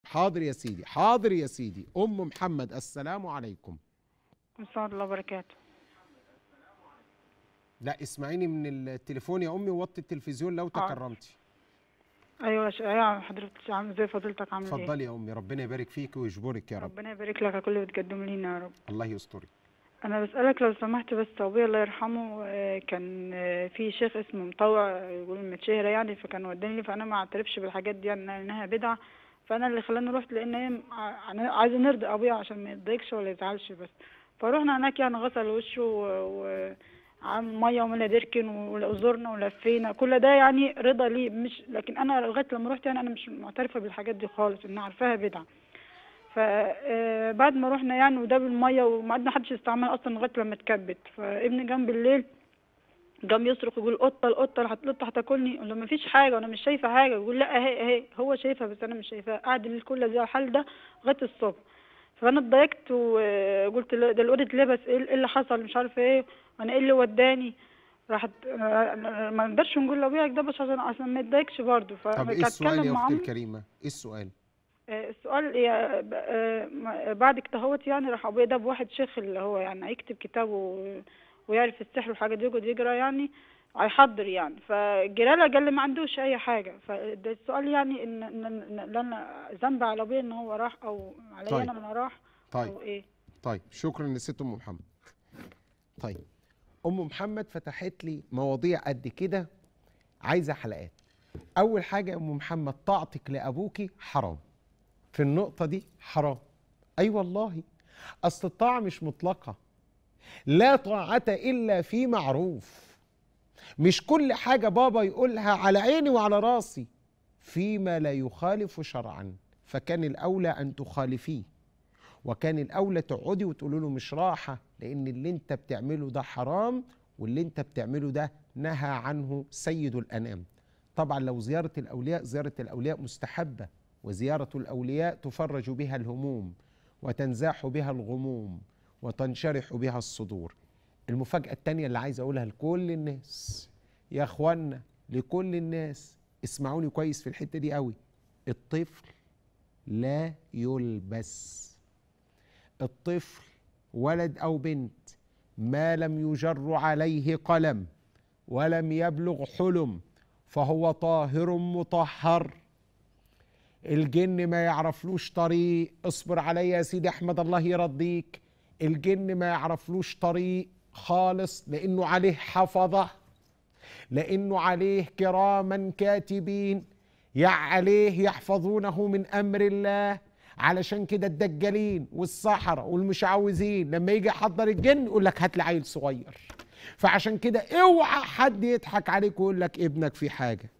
حاضر يا سيدي حاضر يا سيدي ام محمد السلام عليكم السلام الله وبركاته لا اسمعيني من التليفون يا امي ووطي التلفزيون لو حاضر. تكرمتي ايوه ش... ايوه حضرتك عامل زي فضيلتك عامل ايه اتفضلي يا امي ربنا يبارك فيك ويجبرك يا رب ربنا يبارك لك على كل اللي بتقدمه لينا يا رب الله يسترك انا بسالك لو سمحت بس ابويا الله يرحمه آه، كان آه، في شيخ اسمه مطوع آه، يقول متشهرة يعني فكان وداني لي فانا ما اعترفش بالحاجات دي يعني انها بدعه فانا اللي خلاني رحت لان هي ع- ع- عايزه نرضي ابويا عشان ما يتضايقش ولا يزعلش بس فروحنا هناك يعني غسل وشه و... و... عامل ميه وملا دركن وزرنا ولفينا كل ده يعني رضا ليه مش لكن انا لغايه لما رحت يعني انا مش معترفه بالحاجات دي خالص ان عارفاها بدعه فبعد ما رحنا يعني وده بالميه وما عدنا حدش يستعمل اصلا لغايه لما اتكبت فابني جنب بالليل قام يصرخ يقول قطه القطه اللي هتقطه هتاكلني اقول له ما فيش حاجه وانا مش شايفه حاجه يقول لا اهي اهي هو شايفها بس انا مش شايفاها قعد الليل كله زي الحال ده لغايه الصبح فانا اتضايقت وقلت له- ده القطه لبس ايه إيه اللي حصل مش عارفه ايه وانا ايه اللي وداني راحت آه، ما نقدرش نقول لابويا ده بس عشان عشان ما يتضايقش برضه طب ايه فكنت السؤال اتكلم يا مع اختي أمي. الكريمه ايه السؤال آه، السؤال يا- ب- آه، ما- بعد كتهوت يعني راح ابويا ده بواحد شيخ اللي هو يعني هيكتب كتاب و- ويعرف السحر والحاجات دي يقعد يقرا يعني هيحضر يعني فجلاله قال لي ما عندوش اي حاجه فده السؤال يعني ان ان إن- إن انا ذنب على ابويا ان هو راح او عليا طيب. انا ما راح طيب او ايه طيب شكرا لست ام محمد طيب ام محمد فتحت لي مواضيع قد كده عايزه حلقات اول حاجه يا ام محمد طاعتك لابوكي حرام في النقطه دي حرام اي أيوة والله اصل الطاعه مش مطلقه لا طاعه الا في معروف مش كل حاجه بابا يقولها على عيني وعلى راسي فيما لا يخالف شرعا فكان الاولى ان تخالفيه وكان الاولى تقعدي وتقولي له مش راحه لان اللي انت بتعمله ده حرام واللي انت بتعمله ده نهى عنه سيد الانام طبعا لو زياره الاولياء زياره الاولياء مستحبه وزياره الاولياء تفرج بها الهموم وتنزاح بها الغموم وتنشرح بها الصدور المفاجاه التانيه اللي عايز اقولها لكل الناس يا اخوانا لكل الناس اسمعوني كويس في الحته دي قوي الطفل لا يلبس الطفل ولد او بنت ما لم يجر عليه قلم ولم يبلغ حلم فهو طاهر مطهر الجن ما يعرفلوش طريق اصبر عليا يا سيدي احمد الله يرضيك الجن ما يعرفلوش طريق خالص لانه عليه حفظه لانه عليه كراما كاتبين يع عليه يحفظونه من امر الله علشان كده الدجالين والسحرة والمشعوذين لما يجي يحضر الجن يقول لك هات لي عيل صغير فعشان كده اوعى حد يضحك عليك ويقول لك ابنك في حاجه